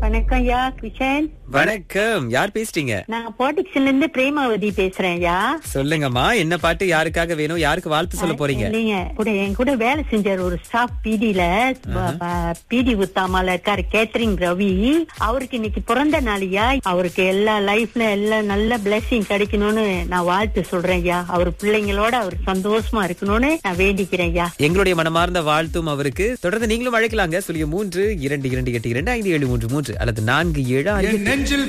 வணக்கம் யா கிஷன் வணக்கம் யார் பேசுறீங்க நான் பாட்டிக்ஸ்ல இருந்து பிரேமாவதி பேசுறேன் யா சொல்லுங்கம்மா என்ன பாட்டு யாருக்காக வேணும் யாருக்கு வாழ்த்து சொல்ல போறீங்க இல்லைங்க கூட என் கூட வேலை செஞ்சார் ஒரு ஸ்டாஃப் பிடில பிடி உத்தாமால இருக்காரு கேத்ரிங் ரவி அவருக்கு இன்னைக்கு பிறந்த நாளையா அவருக்கு எல்லா லைஃப்ல எல்லா நல்ல பிளெஸிங் கிடைக்கணும்னு நான் வாழ்த்து சொல்றேன் ஐயா அவர் பிள்ளைங்களோட அவர் சந்தோஷமா இருக்கணும்னு நான் வேண்டிக்கிறேன் ஐயா எங்களுடைய மனமார்ந்த வாழ்த்தும் அவருக்கு தொடர்ந்து நீங்களும் அழைக்கலாங்க சொல்லிய மூன்று இரண்டு இரண்டு எட்டு இரண்டு ஐந்து ஏழு மூன்று மூன்று அல்லது நான்கு ஏழு ஆறு என் நெஞ்சில்